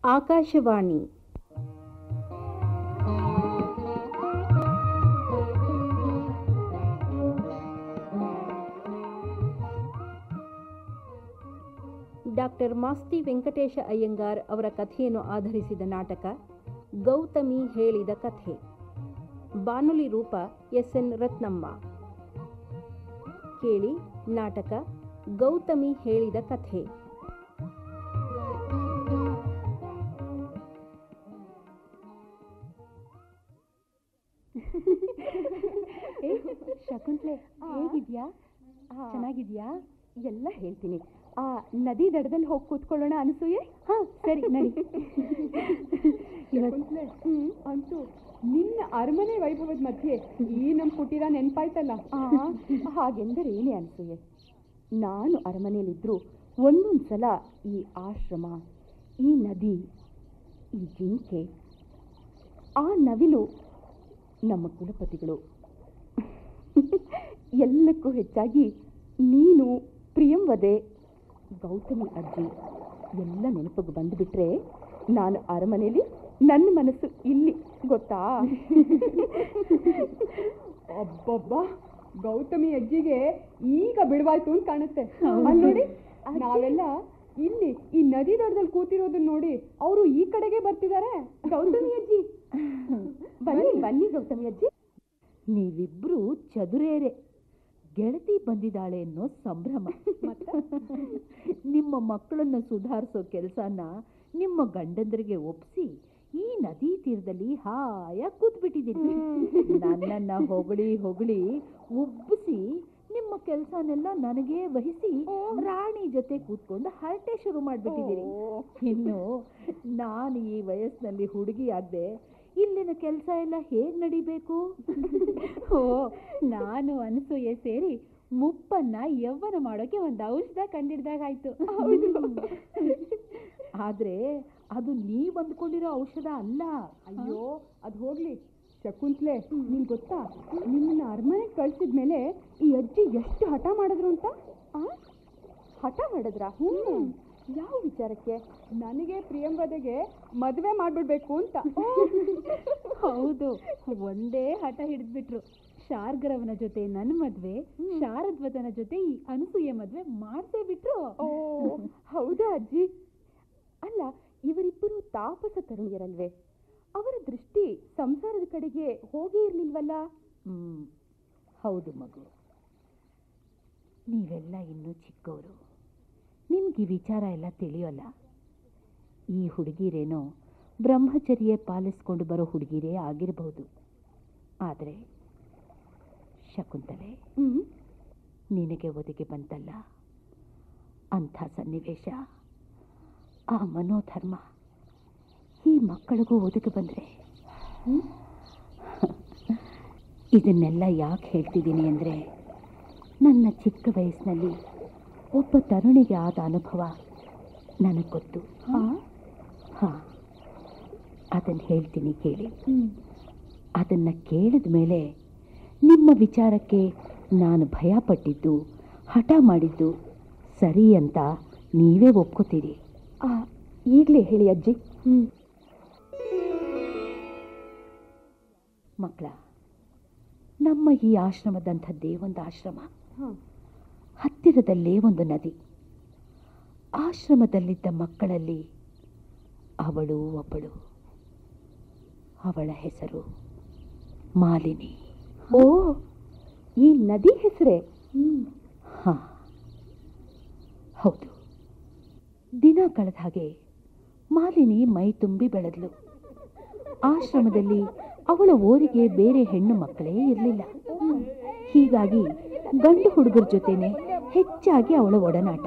Akashvani doctor Masti Venkatesha Iyengar ಅವರ ಕಥೆಯನ್ನು ಆಧರಿಸಿದ ನಾಟಕ ಗೌತಮಿ ಹೇಳಿದ ಕಥೆ ಬಾನುಲಿ ರೂಪ ಎಸ್ ಎನ್ ರತ್ನಮ್ಮ ಕೇಳಿ ನಾಟಕ ಗೌತಮಿ ಹೇಳಿದ ಕಥೆ ಶಕುಂತ್ಲೆ ಹೇಗಿದ್ಯಾ ಚೆನ್ನಾಗಿದ್ಯಾ ಎಲ್ಲ ಹೇಳ್ತೀನಿ ಆ ನದಿ ದಡದಲ್ಲಿ ಹೋಗಿ ಕೂತ್ಕೊಳ್ಳೋಣ ಅನ್ಸೂಯೆ ಹಾ ಸರಿ ನಡಿ ಶಕುಂತ್ಲೆ, ಅಂತೂ ನಿನ್ನ ಅರಮನೆ ವೈಭವದ ಮಧ್ಯೆ ಈ ನಮ್ ಕುಟೀರ ನೆನ್ಪಾಯ್ತಲ್ಲ ಆ, ಹಾಗೆಂದರೆ ಏನೇ ಅನ್ಸೂಯೆ ನಾನು ಅರಮನೆಯಲ್ಲಿದ್ದರೂ ಒಂದೊಂದು ಸಲ ಈ ಆಶ್ರಮ ಈ ನದಿ ಈ ಜಿಂಕೆ ಆ ನವಿಲು ನಮ್ಮ ಕುಲಪತಿಗಳು ಎಲ್ಲಕ್ಕೂ ಹೆಚ್ಚಾಗಿ ನೀನು ಪ್ರಿಯಂವದೆ ಗೌತಮಿ ಅಜ್ಜಿ ಎಲ್ಲ ನೆನಪಿಗೆ ಬಂದುಬಿಟ್ರೆ ನಾನು ಅರಮನೆಯಲ್ಲಿ ನನ್ನ ಮನಸ್ಸು ಇಲ್ಲಿ ಗೊತ್ತಾ ಅಬ್ಬಬ್ಬ ಗೌತಮಿ ಅಜ್ಜಿಗೆ ಈಗ ಬಿಡುವಾಯ್ತು ಅಂತ ಕಾಣುತ್ತೆ ಅಲ್ಲಿ ನೋಡಿ ನಾವೆಲ್ಲ ಇಲ್ಲಿ ಈ ನದಿ ದಡದಲ್ಲಿ ಕೂತಿರೋದನ್ನ ನೋಡಿ ಅವರು ಈ ಕಡೆಗೆ ಬರ್ತಿದ್ದಾರೆ ಗೌತಮಿ ಅಜ್ಜಿ ಬನ್ನಿ ಬನ್ನಿ ಗೌತಮಿ ಅಜ್ಜಿ ನೀವಿಬ್ರು ಚದುರೇರೆ ಗೆಳತಿ ಬಂದಿದ್ದಾಳೆ ಅನ್ನೋ ಸಂಭ್ರಮ ನಿಮ್ಮ ಮಕ್ಕಳನ್ನ ಸುಧಾರಿಸೋ ಕೆಲಸನ ನಿಮ್ಮ ಗಂಡಂದ್ರಿಗೆ ಒಪ್ಸಿ ಈ ನದಿ ತೀರದಲ್ಲಿ ಹಾಯಾಗಿ ಕೂತ್ಬಿಟ್ಟಿದ್ದೀನಿ ನನ್ನನ್ನ ಹೊಗಳಿ ಹೊಗಳಿ ಉಬ್ಬಿಸಿ ನಿಮ್ಮ ಕೆಲಸನೆಲ್ಲ ನನಗೆ ವಹಿಸಿ ರಾಣಿ ಜೊತೆ ಕೂತ್ಕೊಂಡು ಹರಟೆ ಶುರು ಮಾಡ್ಬಿಟ್ಟಿದ್ದೀರಿ ಇನ್ನು ನಾನು ಈ ವಯಸ್ಸಿನಲ್ಲಿ ಹುಡುಗಿ ಆಗದೆ ಇಲ್ಲಿನ ಕೆಲಸ ಎಲ್ಲ ಹೇಗ್ ನಡಿಬೇಕು ಓ ನಾನು ಅನಸೂಯೆ ಸೇರಿ ಮುಪ್ಪನ್ನ ಯವ್ವನ ಮಾಡೋಕೆ ಒಂದು ಔಷಧ ಕಂಡಿಡ್ದಾಗಾಯ್ತು ಆದ್ರೆ ಅದು ನೀವ್ ಅಂದ್ಕೊಂಡಿರೋ ಔಷಧ ಅಲ್ಲ ಅಯ್ಯೋ ಅದು ಹೋಗ್ಲಿ ಶಕುಂತ್ಲೆ ನಿನ್ ಗೊತ್ತಾ ನಿನ್ನ ಅರಮನೆ ಕಳ್ಸಿದ್ಮೇಲೆ ಈ ಅಜ್ಜಿ ಎಷ್ಟು ಹಠ ಮಾಡಿದ್ರು ಅಂತ ಆ? ಹಠ ಮಾಡಿದ್ರ ಯಾವ ವಿಚಾರಕ್ಕೆ ನನಗೆ ಪ್ರಿಯಂವದೆಗೆ ಮದುವೆ ಮಾಡ್ಬಿಡ್ಬೇಕು ಅಂತ ಹೌದು ಒಂದೇ ಹಠ ಹಿಡಿದ್ಬಿಟ್ರು ಶಾರ್ಗರವನ ಜೊತೆ ನನ್ನ ಮದ್ವೆ ಶಾರದ್ವತನ ಜೊತೆ ಈ ಅನಸೂಯೆ ಮದ್ವೆ ಮಾಡ್ತೇ ಬಿಟ್ರು ಓ ಹೌದಾ ಅಜ್ಜಿ ಅಲ್ಲ ಇವರಿಬ್ಬರು ತಾಪಸ ತರುಣಿಯರಲ್ವೇ ಅವರ ದೃಷ್ಟಿ ಸಂಸಾರದ ಕಡೆಗೆ ಹೋಗೇ ಇರ್ಲಿಲ್ವಲ್ಲ ಹ್ಮ್ ಹೌದು ಮಗು ನೀವೆಲ್ಲ ಇನ್ನೂ ಚಿಕ್ಕವರು ನಿಮ್ಗೆ ಈ ವಿಚಾರ ಎಲ್ಲ ತಿಳಿಯೋಲ್ಲ ಈ ಹುಡುಗಿರೇನೋ ಬ್ರಹ್ಮಚರ್ಯ ಪಾಲಿಸ್ಕೊಂಡು ಬರೋ ಹುಡುಗಿರೇ ಆಗಿರಬಹುದು ಆದರೆ ಶಕುಂತಲೆ ಹ್ಮ್ ನಿನಗೆ ಒದಗಿ ಬಂತಲ್ಲ ಅಂಥ ಸನ್ನಿವೇಶ ಆ ಮನೋಧರ್ಮ ಈ ಮಕ್ಕಳಿಗೂ ಒದಗಿ ಬಂದರೆ ಇದನ್ನೆಲ್ಲ ಯಾಕೆ ಹೇಳ್ತಿದ್ದೀನಿ ಅಂದರೆ ನನ್ನ ಚಿಕ್ಕ ವಯಸ್ಸಿನಲ್ಲಿ ಒಬ್ಬ ತರುಣಿಗೆ ಆದ ಅನುಭವ ನನಗೆ ಗೊತ್ತು ಹಾಂ ಅದನ್ನು ಹೇಳ್ತೀನಿ ಕೇಳಿ ಅದನ್ನು ಕೇಳಿದ ಮೇಲೆ ನಿಮ್ಮ ವಿಚಾರಕ್ಕೆ ನಾನು ಭಯಪಟ್ಟಿದ್ದು ಹಠ ಮಾಡಿದ್ದು ಸರಿ ಅಂತ ನೀವೇ ಒಪ್ಕೋತೀರಿ ಆ ಈಗಲೇ ಹೇಳಿ ಅಜ್ಜಿ ಹ್ಮ್ ಮಕ್ಕಳ ನಮ್ಮ ಈ ಆಶ್ರಮದಂಥದ್ದೇ ಒಂದು ಆಶ್ರಮ ಹತ್ತಿರದಲ್ಲೇ ಒಂದು ನದಿ ಆಶ್ರಮದಲ್ಲಿದ್ದ ಮಕ್ಕಳಲ್ಲಿ ಅವಳು ಒಬ್ಬಳು ಅವಳ ಹೆಸರು ಮಾಲಿನಿ ಓ ಈ ನದಿ ಹೆಸರೇ ಹಾ ಹೌದು ದಿನ ಕಳೆದ ಹಾಗೆ ಮಾಲಿನಿ ಮೈ ತುಂಬಿ ಬೆಳೆದ್ಲು ಆಶ್ರಮದಲ್ಲಿ ಅವಳ ಓರಿಗೆ ಬೇರೆ ಹೆಣ್ಣು ಮಕ್ಕಳೇ ಇರಲಿಲ್ಲ ಹೀಗಾಗಿ ಗಂಡು ಹುಡುಗರ ಜೊತೆನೆ ಹೆಚ್ಚಾಗಿ ಅವಳ ಒಡನಾಟ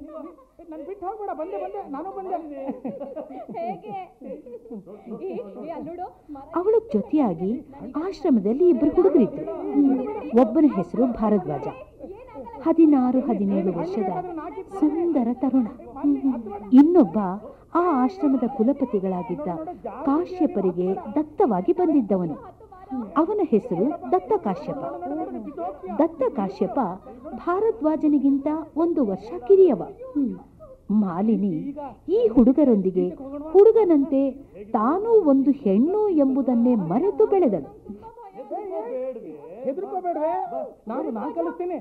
ಅವಳ ಜೊತೆಯಾಗಿ ಆಶ್ರಮದಲ್ಲಿ ಇಬ್ಬರು ಹುಡುಗರಿದ್ರು ಒಬ್ಬನ ಹೆಸರು ಭಾರದ್ವಾಜ ಹದಿನಾರು ಹದಿನೇಳು ವರ್ಷದ ಸುಂದರ ತರುಣ ಇನ್ನೊಬ್ಬ ಆ ಆಶ್ರಮದ ಕುಲಪತಿಗಳಾಗಿದ್ದ ಕಾಶ್ಯಪರಿಗೆ ದತ್ತವಾಗಿ ಬಂದಿದ್ದವನು ಅವನ ಹೆಸರು ದತ್ತ ಕಾಶ್ಯಪ ದತ್ತ ಕಾಶ್ಯಪ ಭಾರದ್ವಾಜನಿಗಿಂತ ಒಂದು ವರ್ಷ ಕಿರಿಯವ ಮಾಲಿನಿ ಈ ಹುಡುಗರೊಂದಿಗೆ ಹುಡುಗನಂತೆ ತಾನೂ ಒಂದು ಹೆಣ್ಣು ಎಂಬುದನ್ನೇ ಮರೆತು ಬೆಳೆದಳು ಹೆದರ್ಕೋಬೇಡ್ವೆ ನಾನು ನಾನು ಕಲಿಸ್ತೀನಿ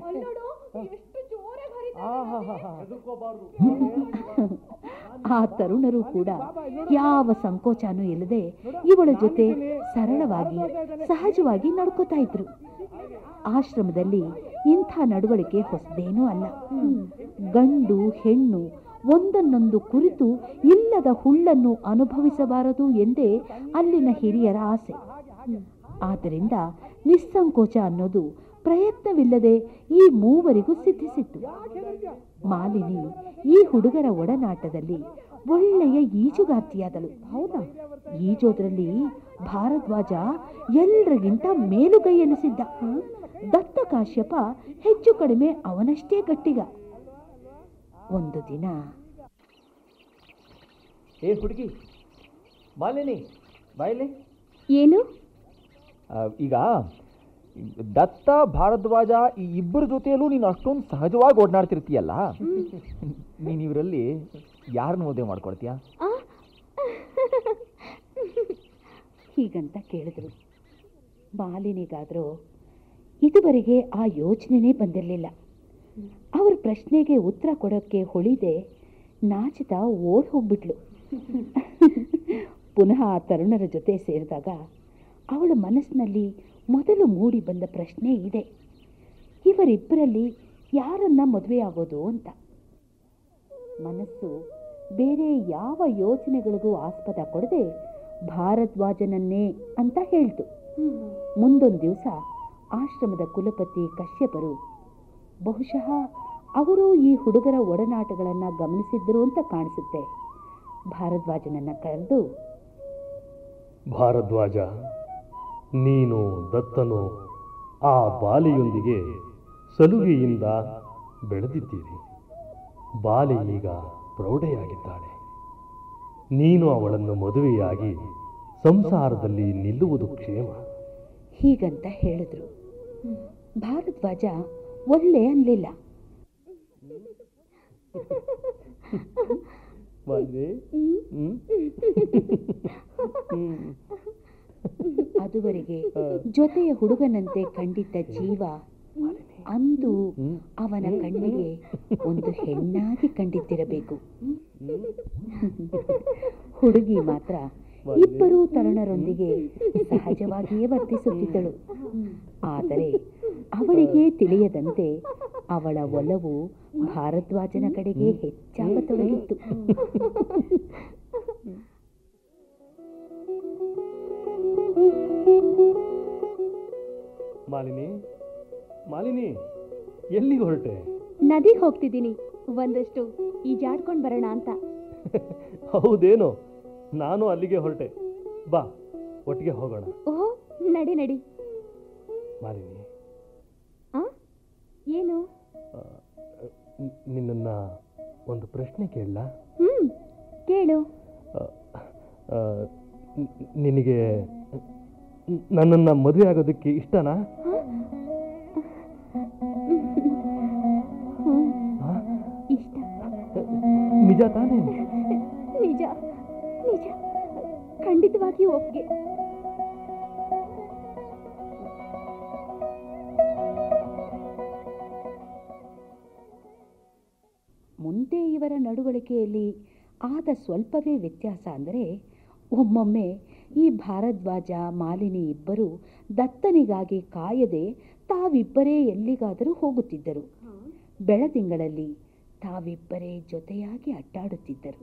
ಆ ತರುಣರು ಕೂಡ ಯಾವ ಸಂಕೋಚನೂ ಇಲ್ಲದೆ ಇವಳ ಜೊತೆ ಸರಳವಾಗಿ ಸಹಜವಾಗಿ ನಡ್ಕೋತಾ ಇದ್ರು ಆಶ್ರಮದಲ್ಲಿ ಇಂಥ ನಡವಳಿಕೆ ಹೊಸದೇನೂ ಅಲ್ಲ ಗಂಡು ಹೆಣ್ಣು ಒಂದನ್ನೊಂದು ಕುರಿತು ಇಲ್ಲದ ಹುಳ್ಳನ್ನು ಅನುಭವಿಸಬಾರದು ಎಂದೇ ಅಲ್ಲಿನ ಹಿರಿಯರ ಆಸೆ ಆದ್ದರಿಂದ ನಿಸ್ಸಂಕೋಚ ಅನ್ನೋದು ಪ್ರಯತ್ನವಿಲ್ಲದೆ ಈ ಮೂವರಿಗೂ ಸಿದ್ಧಿಸಿತ್ತು ಮಾಲಿನಿ ಈ ಹುಡುಗರ ಒಡನಾಟದಲ್ಲಿ ಒಳ್ಳೆಯ ಈಜುಗಾರ್ತಿಯಾದಳು ಹೌದಾ ಈಜೋದ್ರಲ್ಲಿ ಭಾರದ್ವಾಜ ಎಲ್ರಿಗಿಂತ ಮೇಲುಗೈ ಎನಿಸಿದ್ದ ದತ್ತ ಕಾಶ್ಯಪ ಹೆಚ್ಚು ಕಡಿಮೆ ಅವನಷ್ಟೇ ಗಟ್ಟಿಗ ಒಂದು ದಿನ ಏ ಹುಡುಗಿ ಮಾಲಿನಿ ಬಾಯಿಲಿ ಏನು ಈಗ ದತ್ತ ಭಾರದ್ವಾಜ ಈ ಇಬ್ಬರ ಜೊತೆಯಲ್ಲೂ ನೀನು ಅಷ್ಟೊಂದು ಸಹಜವಾಗಿ ಓಡಾಡ್ತಿರ್ತೀಯಲ್ಲ ನೀನು ಇವರಲ್ಲಿ ಯಾರನ್ನ ಮದುವೆ ಮಾಡ್ಕೊಳ್ತೀಯಾ ಹೀಗಂತ ಕೇಳಿದ್ರು ಮಾಲಿನಿಗಾದರೂ ಇದುವರೆಗೆ ಆ ಯೋಚನೆನೇ ಬಂದಿರಲಿಲ್ಲ ಅವ್ರ ಪ್ರಶ್ನೆಗೆ ಉತ್ತರ ಕೊಡೋಕ್ಕೆ ಹೊಳಿದೆ ನಾಚಿತ ಓಡ್ ಹೋಗ್ಬಿಟ್ಲು ಪುನಃ ಆ ತರುಣರ ಜೊತೆ ಸೇರಿದಾಗ ಅವಳ ಮನಸ್ಸಿನಲ್ಲಿ ಮೊದಲು ಮೂಡಿ ಬಂದ ಪ್ರಶ್ನೆ ಇದೆ ಇವರಿಬ್ಬರಲ್ಲಿ ಯಾರನ್ನ ಮದುವೆಯಾಗೋದು ಅಂತ ಮನಸ್ಸು ಬೇರೆ ಯಾವ ಯೋಚನೆಗಳಿಗೂ ಆಸ್ಪದ ಕೊಡದೆ ಭಾರದ್ವಾಜನನ್ನೇ ಅಂತ ಹೇಳ್ತು ಮುಂದೊಂದು ದಿವಸ ಆಶ್ರಮದ ಕುಲಪತಿ ಕಶ್ಯಪರು ಬಹುಶಃ ಅವರು ಈ ಹುಡುಗರ ಒಡನಾಟಗಳನ್ನು ಗಮನಿಸಿದ್ದರು ಅಂತ ಕಾಣಿಸುತ್ತೆ ಭಾರದ್ವಾಜನನ್ನ ಕರೆದು ಭಾರದ್ವಾಜ ನೀನು ದತ್ತನು ಆ ಬಾಲೆಯೊಂದಿಗೆ ಸಲುಗೆಯಿಂದ ಬೆಳೆದಿದ್ದೀರಿ ಬಾಲೆ ಈಗ ಪ್ರೌಢೆಯಾಗಿದ್ದಾಳೆ ನೀನು ಅವಳನ್ನು ಮದುವೆಯಾಗಿ ಸಂಸಾರದಲ್ಲಿ ನಿಲ್ಲುವುದು ಕ್ಷೇಮ ಹೀಗಂತ ಹೇಳಿದ್ರು ಭಾರದ್ವಾಜ ಒಳ್ಳೆ ಅನ್ಲಿಲ್ಲ ಮಾಲಿನಿ ಹ್ಮ್? ಅದುವರೆಗೆ ಜೊತೆಯ ಹುಡುಗನಂತೆ ಕಂಡಿದ್ದ ಜೀವ ಅಂದು ಹ್ಮ್. ಅವನ ಕಣ್ಣಿಗೆ ಒಂದು ಹೆಣ್ಣಾಗಿ ಕಂಡಿದ್ದಿರಬೇಕು ಹುಡುಗಿ ಮಾತ್ರ ಇಬ್ಬರೂ ತರುಣರೊಂದಿಗೆ ಸಹಜವಾಗಿಯೇ ವರ್ತಿಸುತ್ತಿದ್ದಳು ಆದರೆ ಅವಳಿಗೆ ತಿಳಿಯದಂತೆ ಅವಳ ಒಲವು ಭಾರದ್ವಾಜನ ಕಡೆಗೆ ಹೆಚ್ಚಾಗತೊಡಗಿತ್ತು ಮಾಲಿನಿ ಮಾಲಿನಿ ಎಲ್ಲಿಗೆ ಹೊರಟೆ ನದಿಗೆ ಹೋಗ್ತಿದ್ದೀನಿ ಒಂದಷ್ಟು ಈಜಾಡ್ಕೊಂಡು ಬರೋಣ ಅಂತ ಹೌದೇನೋ ನಾನು ಅಲ್ಲಿಗೆ ಹೊರಟೆ ಬಾ ಒಟ್ಟಿಗೆ ಹೋಗೋಣ ಓಹೋ ನಡಿ ನಡಿ ಮಾಲಿನಿ ಆ ಏನು ಆ, ನ್- ನಿನ್ನನ್ನ ಒಂದು ಪ್ರಶ್ನೆ ಕೇಳಲ್ಲ ಹ್ಮ್ ಕೇಳು ನಿನಗೆ ನ್- ನನ್ನನ್ನ ಮದುವೆ ಆಗೋದಕ್ಕೆ ಇಷ್ಟನಾ ಹ್ಮ್ ಆ? ಇಷ್ಟ ನಿಜ ತಾನೇ ನಿಜ ನಿಜ ಖಂಡಿತವಾಗಿಯೂ ಒಪ್ಗೆ ಮುಂದೆ ಇವರ ನಡವಳಿಕೆಯಲ್ಲಿ ಆದ ಸ್ವಲ್ಪವೇ ವ್ಯತ್ಯಾಸ ಅಂದರೆ ಒಮ್ಮೊಮ್ಮೆ ಈ ಭಾರದ್ವಾಜ ಮಾಲಿನಿ ಇಬ್ಬರು ದತ್ತನಿಗಾಗಿ ಕಾಯದೆ ತಾವಿಬ್ಬರೇ ಎಲ್ಲಿಗಾದರೂ ಹೋಗುತ್ತಿದ್ದರು ಬೆಳದಿಂಗಳಲ್ಲಿ ತಾವಿಬ್ಬರೇ ಜೊತೆಯಾಗಿ ಅಡ್ಡಾಡುತ್ತಿದ್ದರು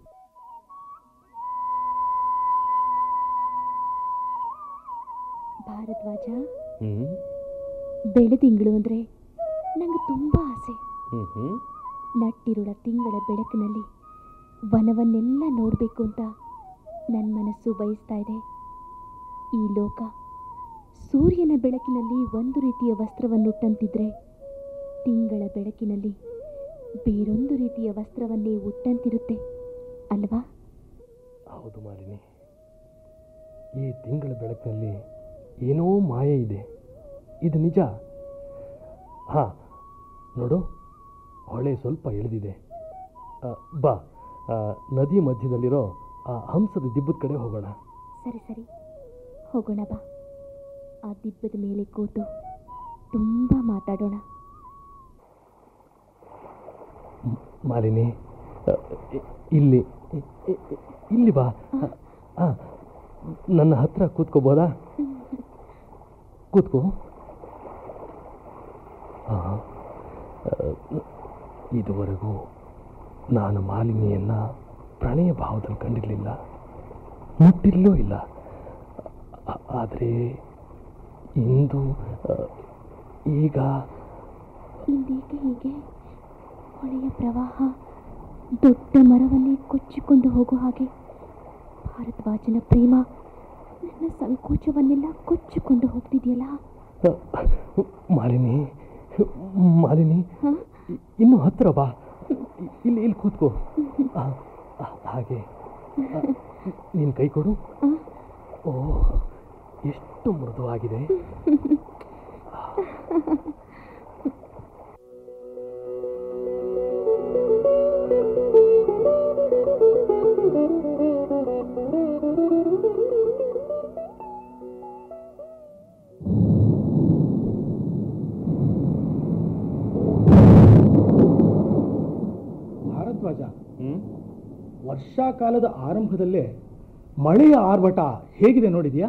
ಭಾರದ್ವಾಜ ಹ್ಮ್ ಬೆಳದಿಂಗಳು ಅಂದ್ರೆ ನಂಗೆ ತುಂಬಾ ಆಸೆ ಹ್ಮ್ ಹ್ಮ್ ನಟ್ಟಿರುಳ ತಿಂಗಳ ಬೆಳಕಿನಲ್ಲಿ ವನವನ್ನೆಲ್ಲ ನೋಡಬೇಕು ಅಂತ ನನ್ನ ಮನಸ್ಸು ಬಯಸ್ತಾ ಇದೆ ಈ ಲೋಕ ಸೂರ್ಯನ ಬೆಳಕಿನಲ್ಲಿ ಒಂದು ರೀತಿಯ ವಸ್ತ್ರವನ್ನುಟ್ಟಂತಿದ್ರೆ ತಿಂಗಳ ಬೆಳಕಿನಲ್ಲಿ ಬೇರೊಂದು ರೀತಿಯ ವಸ್ತ್ರವನ್ನೇ ಉಟ್ಟಂತಿರುತ್ತೆ ಅಲ್ವಾ ಹೌದು ಮಾಲಿನಿ ಈ ತಿಂಗಳ ಬೆಳಕಿನಲ್ಲಿ ಏನೋ ಮಾಯೆ ಇದೆ ಇದು ನಿಜ ಹಾ ನೋಡು ಹೊಳೆ ಸ್ವಲ್ಪ ಇಳಿದಿದೆ ಆ, ಬಾ ಆ, ನದಿ ಮಧ್ಯದಲ್ಲಿರೋ ಆ ಹಂಸದ ದಿಬ್ಬದ ಕಡೆ ಹೋಗೋಣ ಸರಿ ಸರಿ ಹೋಗೋಣ ಬಾ ಆ ದಿಬ್ಬದ ಮೇಲೆ ಕೂತು ತುಂಬ ಮಾತಾಡೋಣ ಮ್- ಮಾಲಿನಿ ಅ, ಇ- ಇಲ್ಲಿ ಇ- ಇ- ಇ- ಇಲ್ಲಿ ಬಾ ಆ, ನನ್ನ ಹತ್ರ ಕೂತ್ಕೋಬೋದಾ ಕೂತ್ಕೋ ಆ, ಅ, ಇದುವರೆಗೂ ನಾನು ಮಾಲಿನಿಯನ್ನ ಪ್ರಣಯ ಭಾವದಲ್ಲಿ ಕಂಡಿರಲಿಲ್ಲ ಮುಟ್ಟಿರಲೂ ಇಲ್ಲ ಆ- ಆದರೆ ಇಂದು ಅ, ಈಗ ಇಂದೇಕೆ ಹೀಗೆ ಹೊಳೆಯ ಪ್ರವಾಹ ದೊಡ್ಡ ಮರವನ್ನೇ ಕೊಚ್ಚಿಕೊಂಡು ಹೋಗೋ ಹಾಗೆ ಭಾರದ್ವಾಜನ ಪ್ರೇಮ ನನ್ನ ಸಂಕೋಚವನ್ನೆಲ್ಲ ಕೊಚ್ಚಿಕೊಂಡು ಹೋಗ್ತಿದೆಯಲ್ಲ ಮಾಲಿನಿ ಮಾಲಿನಿ ಹ? ಇ- ಇನ್ನು ಹತ್ರ ಬಾ ಇ- ಇಲ್ಲಿ ಇಲ್ಲಿ ಕೂತ್ಕೋ ಆ, ಆ, ಹಾಗೆ ಆ, ನೀನ್ ಕೈ ಕೊಡು ಓ ಎಷ್ಟು ಮೃದುವಾಗಿದೆ ಭಾರದ್ವಾಜ ವರ್ಷಾಕಾಲದ ಆರಂಭದಲ್ಲೇ ಮಳೆಯ ಆರ್ಭಟ ಹೇಗಿದೆ ನೋಡಿದ್ಯಾ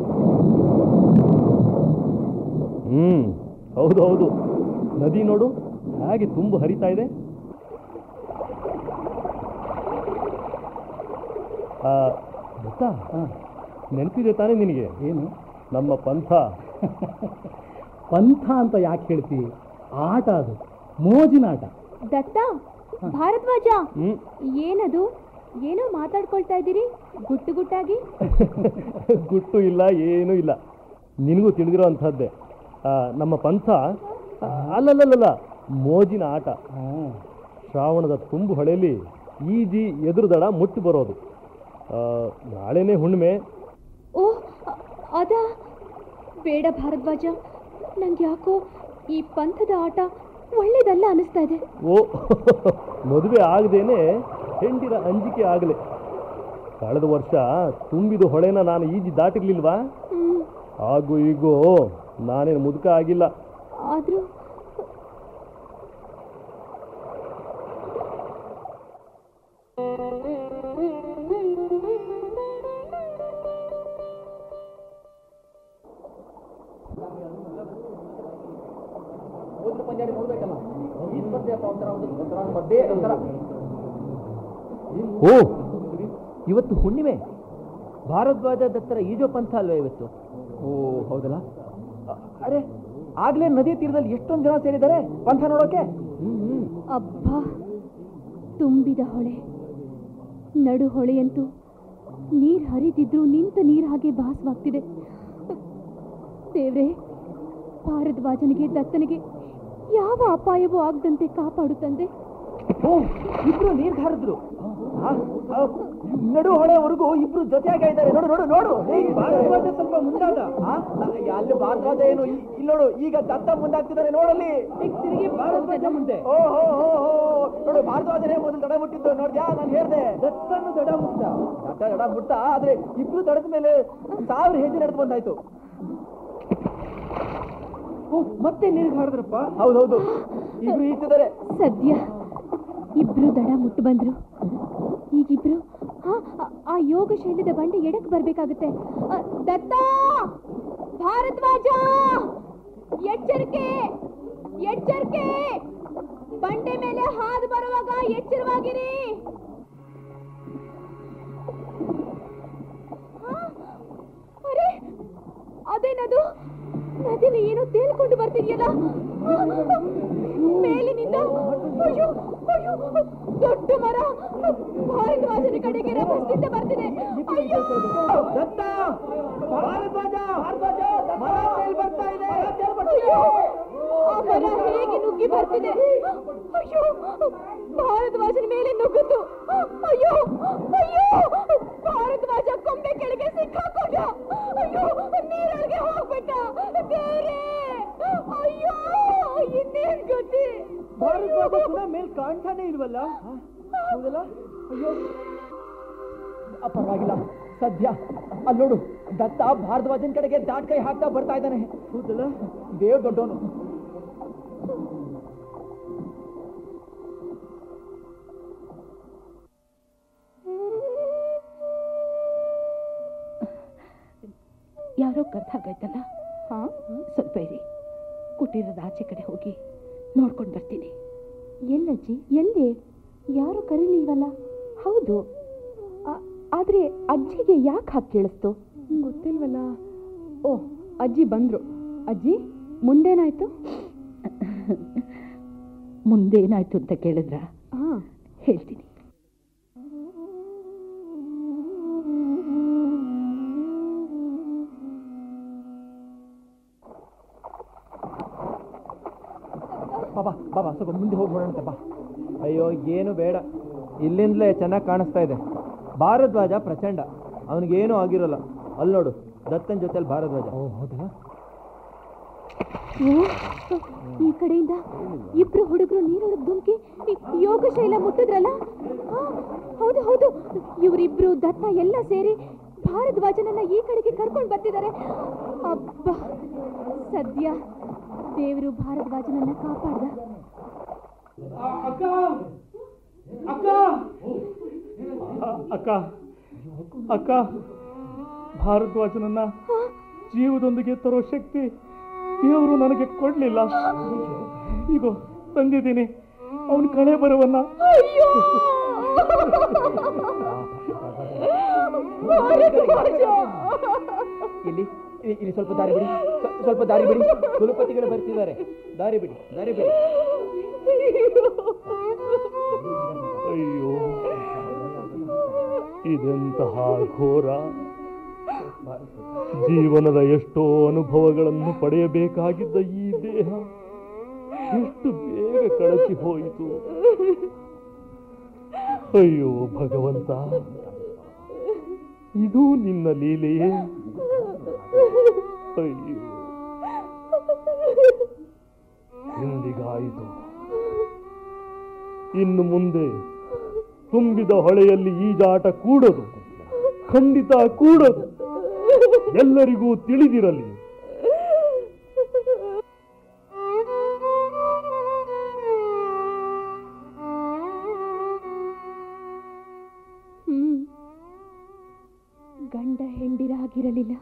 ಹ್ಮ್ ಹೌದು ಹೌದು ನದಿ ನೋಡು ಹೇಗೆ ತುಂಬು ಹರಿತಾ ಇದೆ ಆ, ಗೊತ್ತಾ ನೆನಪಿದೆ ತಾನೇ ನಿನಗೆ ಏನು ನಮ್ಮ ಪಂಥ ಪಂಥ ಅಂತ ಯಾಕೆ ಹೇಳ್ತಿ ಆಟ ಅದು ಮೋಜಿನ ಆಟ ದತ್ತ ಭಾರದ್ವಾಜ ಹ್ಮ್ ಏನದು ಏನೋ ಮಾತಾಡ್ಕೊಳ್ತಾ ಇದ್ದೀರಿ ಗುಟ್ಟು ಗುಟ್ಟಾಗಿ ಗುಟ್ಟು ಇಲ್ಲ ಏನೂ ಇಲ್ಲ ನಿನಗೂ ತಿಳಿದಿರೋ ಅಂಥದ್ದೇ ಆ, ನಮ್ಮ ಪಂಥ ಆ, ಅಲ್ಲಲ್ಲಲ್ಲ ಮೋಜಿನ ಆಟ ಶ್ರಾವಣದ ತುಂಬು ಹೊಳೆಯಲ್ಲಿ ಈಜಿ ಎದುರು ದಡ ಮುಟ್ಟಿ ಬರೋದು ಆ, ನಾಳೆನೇ ಹುಣ್ಣಿಮೆ ಓ ಅ- ಅದಾ ಬೇಡ ಭಾರದ್ವಾಜ ನಂಗೆ ಯಾಕೋ ಈ ಪಂಥದ ಆಟ ಒಳ್ಳೇದಲ್ಲ ಅನಿಸ್ತಾ ಇದೆ ಓ ಮದುವೆ ಆಗದೇನೆ ಹೆಂಡಿರ ಅಂಜಿಕೆ ಆಗಲೆ ಕಳೆದ ವರ್ಷ ತುಂಬಿದ ಹೊಳೆನ ನಾನು ಈಜಿ ದಾಟಿರ್ಲಿಲ್ವಾ ಹ್ಮ್ ಹಾಗೂ ಈಗೂ ನಾನೇನು ಮುದುಕ ಆಗಿಲ್ಲ ಆದ್ರೂ ಓ ಇವತ್ತು ಹುಣ್ಣಿಮೆ ಭಾರದ್ವಾಜ ದತ್ತರ ಈಜೋ ಪಂಥ ಅಲ್ವಾ ಇವತ್ತು ಓ ಹೌದಲ್ಲ ಅ- ಅರೆ ಆಗ್ಲೇ ನದಿ ತೀರದಲ್ಲಿ ಎಷ್ಟೊಂದು ಜನ ಸೇರಿದ್ದಾರೆ ಪಂಥ ನೋಡೋಕೆ ಹ್ಮ್ ಹ್ಮ್ ಅಬ್ಬಾ ತುಂಬಿದ ಹೊಳೆ ನಡು ಹೊಳೆಯಂತೂ ನೀರು ಹರಿದಿದ್ರು ನಿಂತ ನೀರು ಹಾಗೆ ಭಾಸವಾಗ್ತಿದೆ ದೇವ್ರೆ ಭಾರದ್ವಾಜನಿಗೆ ದತ್ತನಿಗೆ ಯಾವ ಅಪಾಯವೂ ಆಗದಂತೆ ಕಾಪಾಡು ತಂದೆ ಓ ಇಬ್ರು ನೀರ್ ಹಾರಿದ್ರು ಆ, ಆ, ನಡು ಹೊಳೆವರೆಗೂ ಇಬ್ರು ಜೊತೆಯಾಗಿ ಇದ್ದಾರೆ ನೋಡು ನೋಡು ನೋಡು ಹೇಗೆ ಭಾರದ್ವಾಜ ಸ್ವಲ್ಪ ಮುಂದಾದ ಆ, ಅಲ್ಲಿ ಭಾರದ್ವಾಜ ಏನು ಇ- ಇಲ್ಲಿ ನೋಡು ಈಗ ದತ್ತ ಮುಂದಾಗ್ತಿದ್ದಾರೆ ನೋಡಲ್ಲಿ ತಿರುಗಿ ಭಾರದ್ವಾಜ ಮುಂದೆ ಓ ಹೋ ಹೋ ಹೋ ನೋಡು ಭಾರದ್ವಾಜನೇ ಮೊದಲು ದಡ ಮುಟ್ಟಿದ್ದು ನೋಡ್ದ್ಯಾ ನಾನು ಹೇಳ್ದೆ ದತ್ತನು ದಡ ಮುಟ್ಟ ದತ್ತ ದಡ ಮುಟ್ಟ ಆದ್ರೆ ಇಬ್ರು ದಡದ ಮೇಲೆ ಸಾವಿರ ಹೆಜ್ಜೆ ನಡೆದು ಬಂದಾಯ್ತು ಓ ಮತ್ತೆ ನೀರಿಗೆ ಹಾರಿದ್ರಪ್ಪ ಹೌದೌದು ಇಬ್ರು ಈಗ್ತಿದ್ದಾರೆ ಸದ್ಯ ಇಬ್ರು ದಡ ಮುಟ್ಟು ಬಂದ್ರು ಈಗಿಬ್ರು ಆ, ಆ- ಆ ಯೋಗ ಶೈಲದ ಬಂಡೆ ಎಡಕ್ ಬರ್ಬೇಕಾಗುತ್ತೆ ಆ, ದತ್ತ ಭಾರದ್ವಾಜ ಎಚ್ಚರಿಕೆ ಎಚ್ಚರಿಕೆ ಬಂಡೆ ಮೇಲೆ ಹಾದು ಬರುವಾಗ ಎಚ್ಚರವಾಗಿರಿ ಆ, ಅರೆ ಅದೇನದು ನದಿನ ಏನೋ ತೇಲ್ಕೊಂಡು ಬರ್ತಿದ್ಯಲ್ಲ ಆ, ಮೇಲಿನಿಂದ ಅಯ್ಯೋ ಅಯ್ಯೋ ದೊಡ್ಡ ಮರ ಭಾರದ್ವಾಜನ ಕಡೆಗೆ ರಭಸದಿಂದ ಬರ್ತಿದೆ ಅಯ್ಯೋ ದತ್ತ ಭಾರದ್ವಾಜ ಭಾರದ್ವಾಜ ಮರ ಮೇಲ್ ಬರ್ತಾ ಇದೆ ಅಯ್ಯೋ ಆ ಮರ ಹೇಗೆ ನುಗ್ಗಿ ಬರ್ತಿದೆ ಅಯ್ಯೋ ಭಾರದ್ವಾಜನ ಮೇಲೆ ನುಗ್ಗಿತು ಅಯ್ಯೋ ಅಯ್ಯೋ ಭಾರದ್ವಾಜ ಕೊಂಬೆ ಕೆಳಗೆ ಸಿಕ್ಕಾಕೊಂಡ ಅಯ್ಯೋ ನೀರೊಳಗೆ ಹೋಗ್ಬಿಟ್ಟ ದೇವ್ರೇ ಅಯ್ಯೋ ಇನ್ನೇನ್ ಗತಿ ಭಾರದ್ವಾಜ ಪುನಃ ಮೇಲ್ ಕಾಣ್ತಾನೆ ಇಲ್ವಲ್ಲ ಹೌದಲ್ಲ ಅಯ್ಯೋ ಅ, ಪರವಾಗಿಲ್ಲ ಸದ್ಯ ಅಲ್ಲಿ ನೋಡು ದತ್ತ ಭಾರದ್ವಾಜನ್ ಕಡೆಗೆ ದಾಟ್ ಕೈ ಹಾಕ್ತಾ ಬರ್ತಾ ಇದ್ದಾನೆ ಹೌದಲ್ಲ ದೇವ್ ದೊಡ್ಡವನು ಯಾರೋ ಕರ್ದ ಹಾಗಾಯ್ತಲ್ಲ ಹಾ ಸ್ವಲ್ಪ ಇರಿ ಕುಟೀರದ ಆಚೆ ಕಡೆ ಹೋಗಿ ನೋಡ್ಕೊಂಡು ಬರ್ತೀನಿ ಎಲ್ಲಜ್ಜಿ ಎಲ್ಲಿ ಯಾರು ಕರೀಲಿಲ್ವಲ್ಲ ಹೌದು ಆ- ಆದ್ರೆ ಅಜ್ಜಿಗೆ ಯಾಕೆ ಹಾಕಿ ಕೇಳಿಸ್ತು ಗೊತ್ತಿಲ್ವಲ್ಲ ಓ ಅಜ್ಜಿ ಬಂದ್ರು ಅಜ್ಜಿ ಮುಂದೇನಾಯ್ತು ಮುಂದೇನಾಯ್ತು ಅಂತ ಕೇಳಿದ್ರ ಹಾ ಹೇಳ್ತೀನಿ ಬಾಬಾ ಬಾಬಾ ಸ್ವಲ್ಪ ಮುಂದೆ ಹೋಗಿ ನೋಡೋಣ ಬಾ ಅಯ್ಯೋ ಏನು ಬೇಡ ಇಲ್ಲಿಂದಲೇ ಚೆನ್ನಾಗಿ ಕಾಣಿಸ್ತಾ ಇದೆ ಭಾರದ್ವಾಜ ಪ್ರಚಂಡ ಅವನಿಗೇನೂ ಆಗಿರೋಲ್ಲ ಅಲ್ಲಿ ನೋಡು ದತ್ತನ್ ಜೊತೆಲಿ ಭಾರದ್ವಾಜ ಹೌದಾ ಈ ಕಡೆಯಿಂದ ಇಬ್ರು ಹುಡುಗರು ನೀರೊಳಗೆ ಧುಮುಕಿ ಈ ಯೋಗಶೈಲ ಮುಟ್ಟಿದ್ರಲ್ಲ ಆ, ಹೌದು ಹೌದು ಇವರಿಬ್ರು ದತ್ತ ಎಲ್ಲ ಸೇರಿ ಭಾರದ್ವಾಜನನ್ನ ಈ ಕಡೆಗೆ ಕರ್ಕೊಂಡು ಬರ್ತಿದ್ದಾರೆ ಅಬ್ಬ ಸದ್ಯ ದೇವರು ಭಾರದ್ವಾಜನನ್ನ ಕಾಪಾಡ್ದ ಅಕ್ಕ ಅಕ್ಕ ಭಾರದ್ವಾಜನನ್ನ ಜೀವದೊಂದಿಗೆ ತರೋ ಶಕ್ತಿ ದೇವರು ನನಗೆ ಕೊಡ್ಲಿಲ್ಲ ಈಗ ತಂದಿದ್ದೀನಿ ಅವನ ಕಳೆ ಬರವನ್ನ ಇಲ್ಲಿ ಇಲ್ಲಿ- ಇಲ್ಲಿ ಸ್ವಲ್ಪ ದಾರಿ ಬಿಡಿ ಸ್ವ- ಸ್ವಲ್ಪ ದಾರಿ ಬಿಡಿ ಕುಲಪತಿಗಳು ಬರ್ತಿದ್ದಾರೆ ದಾರಿ ಬಿಡಿ ದಾರಿ ಬಿಡಿ ಅಯ್ಯೋ ಇದೆಂತಹ ಘೋರ ಜೀವನದ ಎಷ್ಟೋ ಅನುಭವಗಳನ್ನು ಪಡೆಯಬೇಕಾಗಿದ್ದ ಈ ದೇಹ ಎಷ್ಟು ಬೇಗ ಕಳಚಿ ಹೋಯಿತು ಅಯ್ಯೋ ಭಗವಂತ ಇದು ನಿನ್ನ ಲೀಲೆಯೇ ಅಯ್ಯೋ ಎಂದಿಗಾಯಿತು ಇನ್ನು ಮುಂದೆ ತುಂಬಿದ ಹೊಳೆಯಲ್ಲಿ ಈಜಾಟ ಕೂಡದು ಖಂಡಿತ ಕೂಡದು ಎಲ್ಲರಿಗೂ ತಿಳಿದಿರಲಿ ಹ್ಮ್ ಗಂಡ ಹೆಂಡಿರಾಗಿರಲಿಲ್ಲ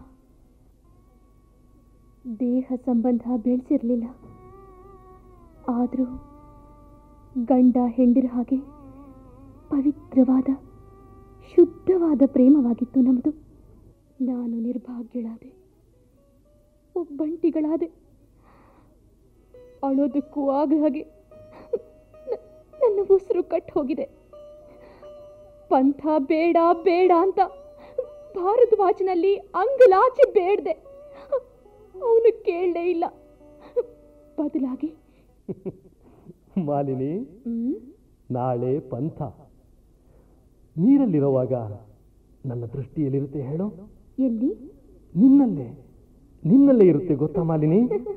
ದೇಹ ಸಂಬಂಧ ಬೆಳೆಸಿರ್ಲಿಲ್ಲ ಆದರೂ ಗಂಡ ಹೆಂಡಿರ ಹಾಗೆ ಪವಿತ್ರವಾದ ಶುದ್ಧವಾದ ಪ್ರೇಮವಾಗಿತ್ತು ನಮ್ಮದು ನಾನು ನಿರ್ಭಾಗ್ಯಳಾದೆ ಒಬ್ಬಂಟಿಗಳಾದೆ ಅಳೋದಕ್ಕೂ ಆಗ ಹಾಗೆ ನ- ನನ್ನ ಉಸಿರು ಕಟ್ಟು ಹೋಗಿದೆ ಪಂಥ ಬೇಡ ಬೇಡ ಅಂತ ಭಾರದ್ವಾಜನಲ್ಲಿ ಅಂಗಲಾಚೆ ಬೇಡ್ದೆ ಅವನು ಕೇಳಲೇ ಇಲ್ಲ ಬದಲಾಗಿ ಮಾಲಿನಿ ಹ್ಮ್ ನಾಳೆ ಪಂಥ ನೀರಲ್ಲಿರುವಾಗ ನನ್ನ ದೃಷ್ಟಿಯಲ್ಲಿರುತ್ತೆ ಹೇಳು ಎಲ್ಲಿ ನಿನ್ನಲ್ಲೇ ನಿನ್ನಲ್ಲೇ ಇರುತ್ತೆ ಗೊತ್ತಾ ಮಾಲಿನಿ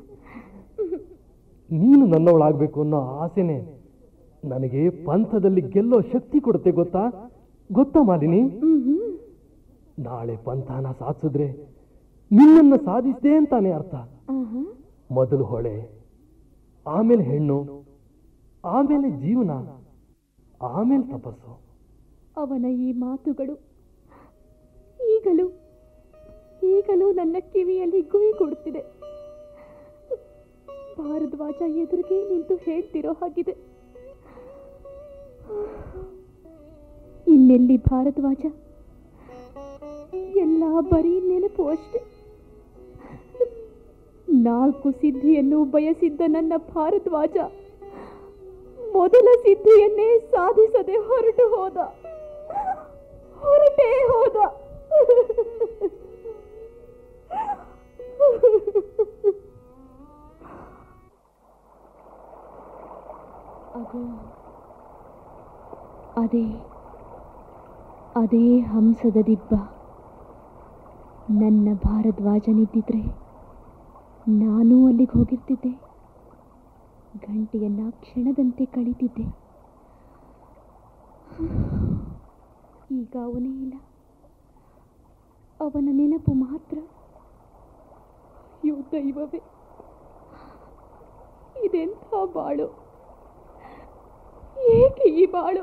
ನೀನು ನನ್ನವಳಾಗಬೇಕು ಅನ್ನೋ ಆಸೆನೆ ನನಗೆ ಪಂಥದಲ್ಲಿ ಗೆಲ್ಲೋ ಶಕ್ತಿ ಕೊಡುತ್ತೆ ಗೊತ್ತಾ ಗೊತ್ತಾ ಮಾಲಿನಿ ನಾಳೆ ಪಂಥನ ಸಾಧಿಸಿದ್ರೆ ನಿನ್ನನ್ನ ಸಾಧಿಸಿದೆ ಅಂತಾನೆ ಅರ್ಥ ಆಹಾ ಮೊದಲು ಹೊಳೆ ಆಮೇಲೆ ಹೆಣ್ಣು ಆಮೇಲೆ ಜೀವನ ಆಮೇಲೆ ತಪಸ್ಸು ಅವನ ಈ ಮಾತುಗಳು ಈಗಲೂ ಈಗಲೂ ನನ್ನ ಕಿವಿಯಲ್ಲಿ ಗುಯಿ ಕೊಡುತ್ತಿದೆ ಭಾರದ್ವಾಜ ಎದುರಿಗೆ ನಿಂತು ಹೇಳ್ತಿರೋ ಹಾಗಿದೆ ಇನ್ನೆಲ್ಲಿ ಭಾರದ್ವಾಜ ಎಲ್ಲ ಬರೀ ನೆನಪು ಅಷ್ಟೆ ನಾಲ್ಕು ಸಿದ್ಧಿಯನ್ನು ಬಯಸಿದ್ದ ನನ್ನ ಭಾರದ್ವಾಜ ಮೊದಲ ಸಿದ್ಧಿಯನ್ನೇ ಸಾಧಿಸದೆ ಹೊರಟು ಹೋದ ಹೊರಟೇ ಹೋದ ಅದು ಅದೇ ಅದೇ ಹಂಸದ ದಿಬ್ಬ ನನ್ನ ಭಾರದ್ವಾಜನಿದ್ದಿದ್ರೆ ನಾನೂ ಅಲ್ಲಿಗೆ ಹೋಗಿರ್ತಿದ್ದೆ ಗಂಟೆಯನ್ನ ಕ್ಷಣದಂತೆ ಕಳೀತಿದ್ದೆ ಈಗ ಅವನೇ ಇಲ್ಲ ಅವನ ನೆನಪು ಮಾತ್ರ ಅಯ್ಯೋ ದೈವವೇ ಇದೆಂಥ ಬಾಳು ಏಕೆ ಈ ಬಾಳು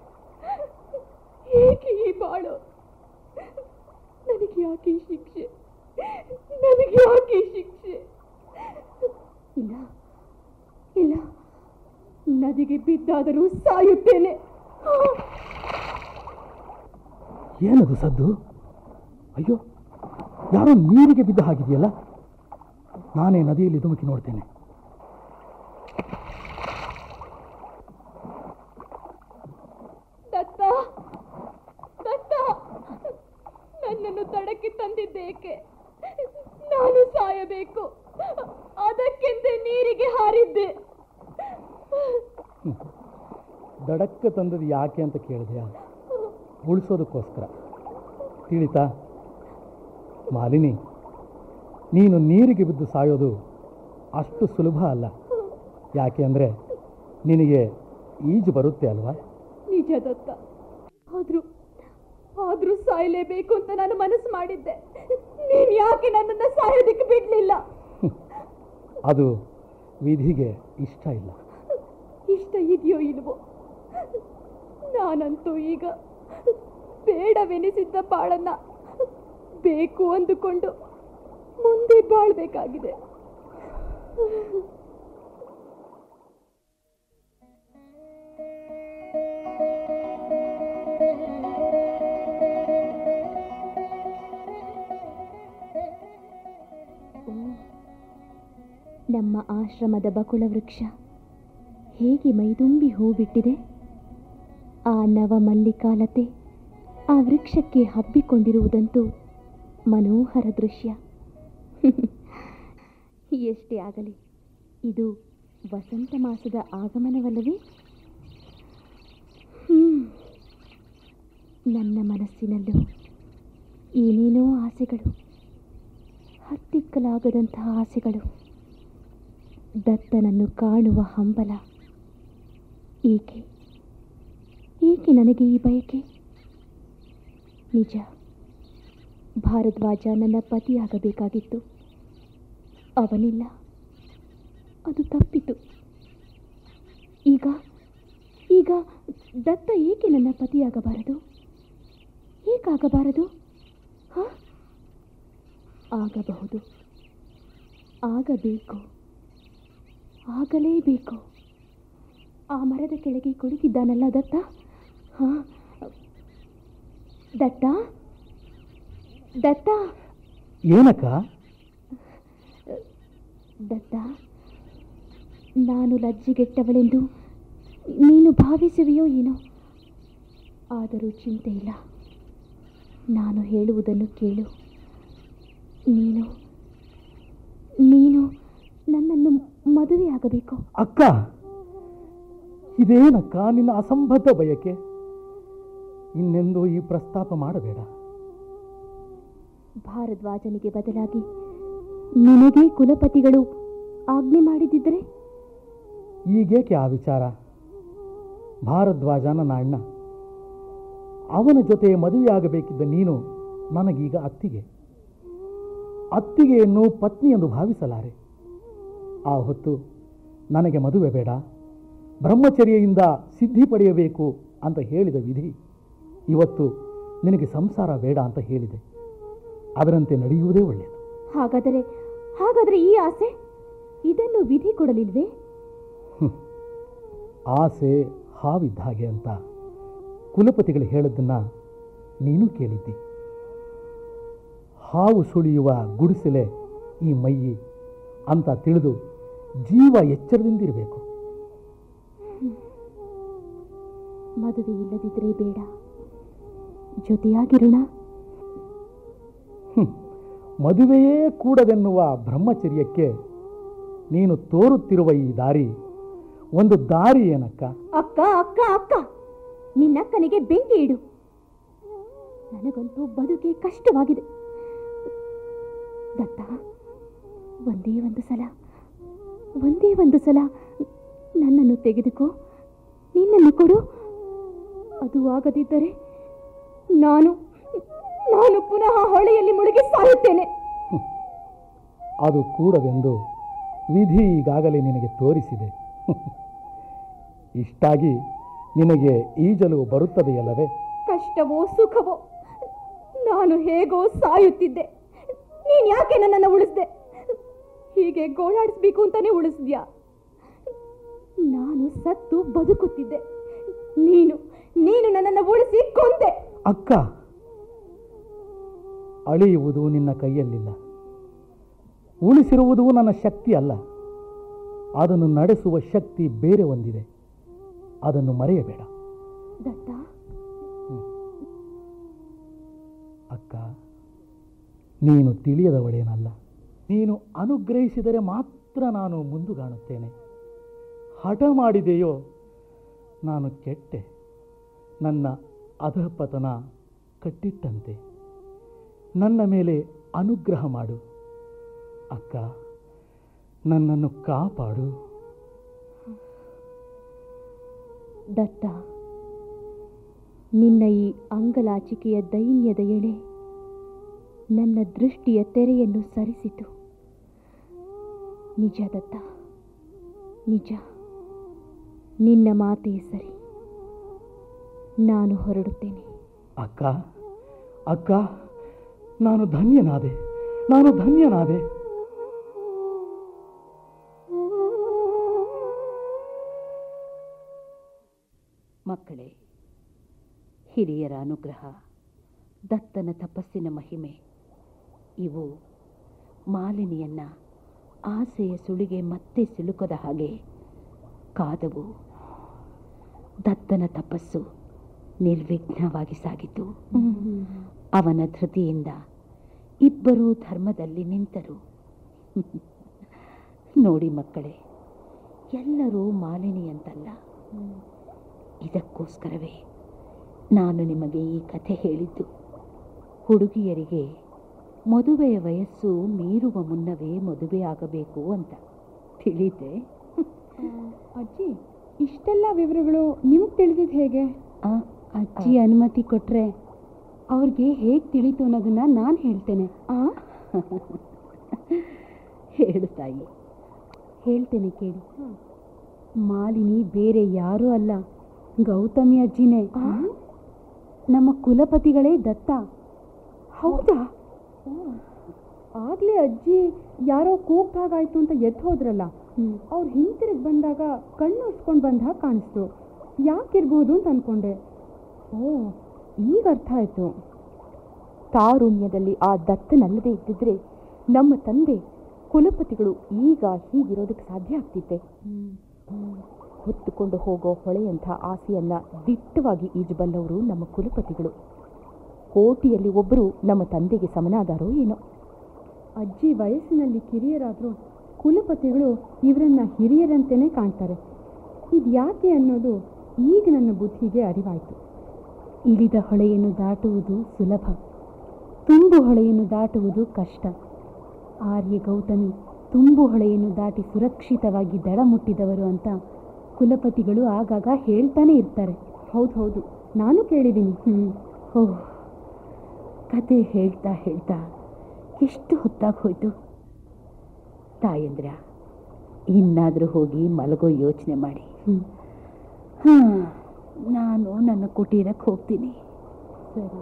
ಏಕೆ ಈ ಬಾಳು ನನಗೆ ಯಾಕೆ ಈ ಶಿಕ್ಷೆ ನನಗೆ ಯಾಕೆ ಈ ಶಿಕ್ಷೆ ಇಲ್ಲ ಇಲ್ಲ ನದಿಗೆ ಬಿದ್ದಾದರೂ ಸಾಯುತ್ತೇನೆ ಏನದು ಸದ್ದು ಅಯ್ಯೋ ಯಾರೋ ನೀರಿಗೆ ಬಿದ್ದ ಹಾಗಿದೆಯಲ್ಲ ನಾನೇ ನದಿಯಲ್ಲಿ ಧುಮುಕಿ ನೋಡ್ತೇನೆ ದತ್ತ ದತ್ತ ನನ್ನನ್ನು ತಡಕ್ಕೆ ತಂದಿದ್ದೇಕೆ ನಾನು ಸಾಯಬೇಕು ಅದಕ್ಕೆಂದೇ ನೀರಿಗೆ ಹಾರಿದ್ದೆ ದಡಕ್ಕೆ ತಂದದ್ದು ಯಾಕೆ ಅಂತ ಕೇಳಿದೆಯಾ ಉಳಿಸೋದಕ್ಕೋಸ್ಕರ ತಿಳಿತಾ ಮಾಲಿನಿ ನೀನು ನೀರಿಗೆ ಬಿದ್ದು ಸಾಯೋದು ಅಷ್ಟು ಸುಲಭ ಅಲ್ಲ ಯಾಕೆ ಅಂದರೆ ನಿನಗೆ ಈಜು ಬರುತ್ತೆ ಅಲ್ವಾ ನಿಜ ದತ್ತ ಆದ್ರೂ ಆದ್ರೂ ಸಾಯಲೇಬೇಕು ಅಂತ ನಾನು ಮನಸ್ಸು ಮಾಡಿದ್ದೆ ನೀನ್ ಯಾಕೆ ನನ್ನನ್ನ ಸಾಯೋದಕ್ಕೆ ಬಿಡ್ಲಿಲ್ಲ ಅದು ವಿಧಿಗೆ ಇಷ್ಟ ಇಲ್ಲ ಇಷ್ಟ ಇದೆಯೋ ಇಲ್ವೋ ನಾನಂತೂ ಈಗ ಬೇಡವೆನಿಸಿದ್ದ ಬಾಳನ್ನ ಬೇಕು ಅಂದುಕೊಂಡು ಮುಂದೆ ಬಾಳ್ಬೇಕಾಗಿದೆ ನಮ್ಮ ಆಶ್ರಮದ ಬಕುಳ ವೃಕ್ಷ ಹೇಗೆ ಮೈದುಂಬಿ ಹೂ ಬಿಟ್ಟಿದೆ ಆ ನವ ಮಲ್ಲಿಕಾಲತೆ ಆ ವೃಕ್ಷಕ್ಕೆ ಹಬ್ಬಿಕೊಂಡಿರುವುದಂತೂ ಮನೋಹರ ದೃಶ್ಯ ಎಷ್ಟೇ ಆಗಲಿ ಇದು ವಸಂತ ಮಾಸದ ಆಗಮನವಲ್ಲವೇ ಹ್ಮ್. ನನ್ನ ಮನಸ್ಸಿನಲ್ಲೂ ಏನೇನೋ ಆಸೆಗಳು ಹತ್ತಿಕ್ಕಲಾಗದಂತಹ ಆಸೆಗಳು ದತ್ತನನ್ನು ಕಾಣುವ ಹಂಬಲ ಏಕೆ ಏಕೆ ನನಗೆ ಈ ಬಯಕೆ ನಿಜ ಭಾರದ್ವಾಜ ನನ್ನ ಪತಿಯಾಗಬೇಕಾಗಿತ್ತು ಅವನಿಲ್ಲ ಅದು ತಪ್ಪಿತು ಈಗ ಈಗ ದತ್ತ ಏಕೆ ನನ್ನ ಪತಿಯಾಗಬಾರದು ಏಕಾಗಬಾರದು ಹ ಆಗಬಹುದು ಆಗಬೇಕು ಆಗಲೇಬೇಕು ಆ ಮರದ ಕೆಳಗೆ ಕುಳಿತಿದ್ದಾನಲ್ಲ ದತ್ತ ಹಾ ದತ್ತ ದತ್ತ ಏನಕ್ಕ ದತ್ತ ನಾನು ಲಜ್ಜೆಗೆಟ್ಟವಳೆಂದು ನೀನು ಭಾವಿಸುವೆಯೋ ಏನೋ ಆದರೂ ಚಿಂತೆ ಇಲ್ಲ ನಾನು ಹೇಳುವುದನ್ನು ಕೇಳು ನೀನು ನೀನು ನನ್ನನ್ನು ಮದುವೆಯಾಗಬೇಕು ಅಕ್ಕ ಇದೇನಕ್ಕ ನಿನ್ನ ಅಸಂಬದ್ಧ ಬಯಕೆ ಇನ್ನೆಂದೂ ಈ ಪ್ರಸ್ತಾಪ ಮಾಡಬೇಡ ಭಾರದ್ವಾಜನಿಗೆ ಬದಲಾಗಿ ನಿನಗೆ ಕುಲಪತಿಗಳು ಆಜ್ಞೆ ಮಾಡಿದ್ದರೆ ಈಗೇಕೆ ಆ ವಿಚಾರ ಭಾರದ್ವಾಜ ನನ್ನ ಅಣ್ಣ ಅವನ ಜೊತೆ ಮದುವೆಯಾಗಬೇಕಿದ್ದ ನೀನು ನನಗೀಗ ಅತ್ತಿಗೆ ಅತ್ತಿಗೆಯನ್ನು ಪತ್ನಿ ಎಂದು ಭಾವಿಸಲಾರೆ ಆ ಹೊತ್ತು ನನಗೆ ಮದುವೆ ಬೇಡ ಬ್ರಹ್ಮಚರ್ಯೆಯಿಂದ ಸಿದ್ಧಿ ಪಡೆಯಬೇಕು ಅಂತ ಹೇಳಿದ ವಿಧಿ ಇವತ್ತು ನಿನಗೆ ಸಂಸಾರ ಬೇಡ ಅಂತ ಹೇಳಿದೆ ಅದರಂತೆ ನಡೆಯುವುದೇ ಒಳ್ಳೆಯದು ಹಾಗಾದರೆ ಹಾಗಾದರೆ ಈ ಆಸೆ ಇದನ್ನು ವಿಧಿ ಕೊಡಲಿಲ್ವೇ ಆಸೆ ಹಾವಿದ್ದ ಹಾಗೆ ಅಂತ ಕುಲಪತಿಗಳು ಹೇಳದ್ದನ್ನ ನೀನು ಕೇಳಿದ್ದಿ ಹಾವು ಸುಳಿಯುವ ಗುಡಿಸಲೆ ಈ ಮೈಯಿ ಅಂತ ತಿಳಿದು ಜೀವ ಎಚ್ಚರದಿಂದಿರಬೇಕು ಮದುವೆ ಇಲ್ಲದಿದ್ದರೆ ಬೇಡ ಜೊತೆಯಾಗಿರೋಣ ಹ್ಮ್. ಮದುವೆಯೇ ಕೂಡದೆನ್ನುವ ಬ್ರಹ್ಮಚರ್ಯಕ್ಕೆ ನೀನು ತೋರುತ್ತಿರುವ ಈ ದಾರಿ ಒಂದು ದಾರಿ ಏನಕ್ಕ ಅಕ್ಕ ಅಕ್ಕ ಅಕ್ಕ ನಿನ್ನಕ್ಕನಿಗೆ ಬೆಂಕಿ ಇಡು ನನಗಂತೂ ಬದುಕೆ ಕಷ್ಟವಾಗಿದೆ ದತ್ತ ಒಂದೇ ಒಂದು ಸಲ ಒಂದೇ ಒಂದು ಸಲ ನನ್ನನ್ನು ತೆಗೆದುಕೋ ನಿನ್ನನ್ನು ಕೊಡು ಅದು ಆಗದಿದ್ದರೆ ನಾನು ನಾನು ಪುನಃ ಹೊಳೆ ಹೊಳೆಯಲ್ಲಿ ಮುಳುಗಿ ಸಾಯುತ್ತೇನೆ ಅದು ಕೂಡದೆಂದು ವಿಧಿ ಈಗಾಗಲೇ ನಿನಗೆ ತೋರಿಸಿದೆ ಇಷ್ಟಾಗಿ ನಿನಗೆ ಈಜಲು ಬರುತ್ತದೆಯಲ್ಲವೇ ಕಷ್ಟವೋ ಸುಖವೋ ನಾನು ಹೇಗೋ ಸಾಯುತ್ತಿದ್ದೆ ನೀನ್ ಯಾಕೆ ನನ್ನನ್ನು ಉಳಿಸ್ದೆ ಹೀಗೆ ಗೋಳಾಡಿಸ್ಬೇಕು ಅಂತಾನೆ ಉಳಿಸ್ದ್ಯಾ ನಾನು ಸತ್ತು ಬದುಕುತ್ತಿದ್ದೆ ನೀನು ನೀನು ನನ್ನನ್ನು ಉಳಿಸಿ ಕೊಂದೆ ಅಕ್ಕ ಅಳೆಯುವುದು ನಿನ್ನ ಕೈಯಲ್ಲಿಲ್ಲ ಉಳಿಸಿರುವುದು ನನ್ನ ಶಕ್ತಿ ಅಲ್ಲ ಅದನ್ನು ನಡೆಸುವ ಶಕ್ತಿ ಬೇರೆ ಒಂದಿದೆ ಅದನ್ನು ಮರೆಯಬೇಡ ದತ್ತ ಅಕ್ಕ ನೀನು ತಿಳಿಯದವಳೇನಲ್ಲ ನೀನು ಅನುಗ್ರಹಿಸಿದರೆ ಮಾತ್ರ ನಾನು ಮುಂದುಗಾಣುತ್ತೇನೆ ಹಠ ಮಾಡಿದೆಯೋ ನಾನು ಕೆಟ್ಟೆ ನನ್ನ ಅಧಪತನ ಕಟ್ಟಿಟ್ಟಂತೆ ನನ್ನ ಮೇಲೆ ಅನುಗ್ರಹ ಮಾಡು ಅಕ್ಕ ನನ್ನನ್ನು ಕಾಪಾಡು ದತ್ತ ನಿನ್ನ ಈ ಅಂಗಲಾಚಿಕೆಯ ದೈನ್ಯದ ಎಳೆ ನನ್ನ ದೃಷ್ಟಿಯ ತೆರೆಯನ್ನು ಸರಿಸಿತು ನಿಜ ದತ್ತ ನಿಜ ನಿನ್ನ ಮಾತೇ ಸರಿ ನಾನು ಹೊರಡುತ್ತೇನೆ ಅಕ್ಕ ಅಕ್ಕ ನಾನು ಧನ್ಯನಾದೆ ನಾನು ಧನ್ಯನಾದೆ ಮಕ್ಕಳೇ ಹಿರಿಯರ ಅನುಗ್ರಹ ದತ್ತನ ತಪಸ್ಸಿನ ಮಹಿಮೆ ಇವು ಮಾಲಿನಿಯನ್ನ ಆಸೆಯ ಸುಳಿಗೆ ಮತ್ತೆ ಸಿಲುಕದ ಹಾಗೆ ಕಾದವು ದತ್ತನ ತಪಸ್ಸು ನಿರ್ವಿಘ್ನವಾಗಿ ಸಾಗಿತು ಅವನ ಧೃತಿಯಿಂದ ಇಬ್ಬರೂ ಧರ್ಮದಲ್ಲಿ ನಿಂತರು ನೋಡಿ ಮಕ್ಕಳೇ ಎಲ್ಲರೂ ಮಾಲಿನಿಯಂತಲ್ಲ ಇದಕ್ಕೋಸ್ಕರವೇ ನಾನು ನಿಮಗೆ ಈ ಕಥೆ ಹೇಳಿದ್ದು ಹುಡುಗಿಯರಿಗೆ ಮದುವೆಯ ವಯಸ್ಸು ಮೀರುವ ಮುನ್ನವೇ ಮದುವೆ ಆಗಬೇಕು ಅಂತ ತಿಳಿದೆ ಅಜ್ಜಿ ಇಷ್ಟೆಲ್ಲ ವಿವರಗಳು ನಿಮ್ಗೆ ತಿಳಿದಿದ್ದು ಹೇಗೆ ಆ, ಅಜ್ಜಿ ಅನುಮತಿ ಕೊಟ್ರೆ ಅವ್ರಿಗೆ ಹೇಗೆ ತಿಳಿತು ಅನ್ನೋದನ್ನ ನಾನು ಹೇಳ್ತೇನೆ ಆ? ಹೇಳು ತಾಯಿ ಹೇಳ್ತೇನೆ ಕೇಳಿ ಮಾಲಿನಿ ಬೇರೆ ಯಾರೂ ಅಲ್ಲ ಗೌತಮಿ ಅಜ್ಜಿನೇ ನಮ್ಮ ಕುಲಪತಿಗಳೇ ದತ್ತ ಹೌದಾ ಆಗ್ಲೇ ಅಜ್ಜಿ ಯಾರೋ ಕೂಗ್ದಾಗಾಯ್ತು ಅಂತ ಎದ್ದು ಹೋದ್ರಲ್ಲ ಅವ್ರು ಹಿಂತಿರುಗಿ ಬಂದಾಗ ಕಣ್ಣು ಒರ್ಸ್ಕೊಂಡು ಬಂದ ಹಾಗೆ ಕಾಣಿಸ್ತು ಯಾಕಿರ್ಬೋದು ಅಂತ ಅನ್ಕೊಂಡೆ ಓ ಈಗ ಅರ್ಥ ಆಯ್ತು ತಾರುಣ್ಯದಲ್ಲಿ ಆ ದತ್ತನಲ್ಲದೆ ಇದ್ದಿದ್ರೆ ನಮ್ಮ ತಂದೆ ಕುಲಪತಿಗಳು ಈಗ ಹೀಗಿರೋದಕ್ಕೆ ಸಾಧ್ಯ ಆಗ್ತಿತ್ತೆ ಹೊತ್ತುಕೊಂಡು ಹೋಗೋ ಹೊಳೆಯಂಥ ಆಸೆಯನ್ನ ದಿಟ್ಟವಾಗಿ ಈಜಬಲ್ಲವರು ನಮ್ಮ ಕುಲಪತಿಗಳು ಕೋಟಿಯಲ್ಲಿ ಒಬ್ಬರು ನಮ್ಮ ತಂದೆಗೆ ಸಮನಾದಾರೋ ಏನೋ ಅಜ್ಜಿ ವಯಸ್ಸಿನಲ್ಲಿ ಕಿರಿಯರಾದರೂ ಕುಲಪತಿಗಳು ಇವರನ್ನ ಹಿರಿಯರಂತೆಯೇ ಕಾಣ್ತಾರೆ ಇದು ಯಾಕೆ ಅನ್ನೋದು ಈಗ ನನ್ನ ಬುದ್ಧಿಗೆ ಅರಿವಾಯಿತು ಇಳಿದ ಹೊಳೆಯನ್ನು ದಾಟುವುದು ಸುಲಭ ತುಂಬು ಹೊಳೆಯನ್ನು ದಾಟುವುದು ಕಷ್ಟ ಆರ್ಯ ಗೌತಮಿ ತುಂಬು ಹೊಳೆಯನ್ನು ದಾಟಿ ಸುರಕ್ಷಿತವಾಗಿ ದಡ ಮುಟ್ಟಿದವರು ಅಂತ ಕುಲಪತಿಗಳು ಆಗಾಗ ಹೇಳ್ತಾನೆ ಇರ್ತಾರೆ ಹೌದು ಹೌದು ನಾನು ಕೇಳಿದ್ದೀನಿ ಹ್ಮ್ ಓ ಕತೆ ಹೇಳ್ತಾ ಹೇಳ್ತಾ ಎಷ್ಟು ಹೊತ್ತಾಗಿ ಹೋಯ್ತು ತಾಯಂದ್ರ ಇನ್ನಾದರೂ ಹೋಗಿ ಮಲಗೋ ಯೋಚನೆ ಮಾಡಿ ಹ್ಮ್ ಹಾ ನಾನು ನನ್ನ ಕುಟೀರಕ್ಕೆ ಹೋಗ್ತೀನಿ ಸರಿ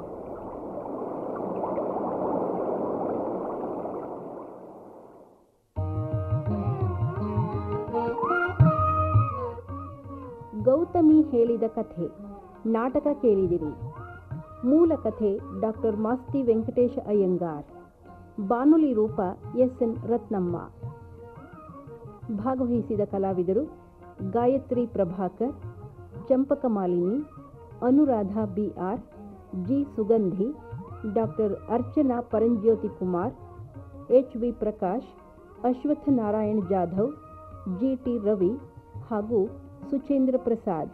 ಗೌತಮಿ ಹೇಳಿದ ಕಥೆ ನಾಟಕ ಕೇಳಿದಿರಿ ಮೂಲ ಕಥೆ ಡಾಕ್ಟರ್ ಮಾಸ್ತಿ ವೆಂಕಟೇಶ ಅಯ್ಯಂಗಾರ್ ಬಾನುಲಿ ರೂಪ ಎಸ್ ಎನ್ ರತ್ನಮ್ಮ ಭಾಗವಹಿಸಿದ ಕಲಾವಿದರು Gayatri Prabhakar Champaka Malini Anuradha B R G Sugandhi doctor Archana Paranjyoti Kumar H V Prakash Ashwattha Narayan Jadhav G T Ravi ಹಾಗೂ ಸುಚೇಂದ್ರ ಪ್ರಸಾದ್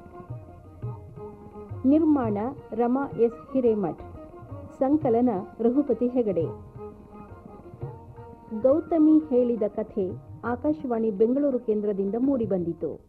ನಿರ್ಮಾಣ ರಮಾ ಎಸ್ ಹಿರೇಮಠ್ ಸಂಕಲನ ರಘುಪತಿ ಹೆಗಡೆ ಗೌತಮಿ ಹೇಳಿದ ಕಥೆ ಆಕಾಶವಾಣಿ ಬೆಂಗಳೂರು ಕೇಂದ್ರದಿಂದ ಮೂಡಿಬಂದಿತು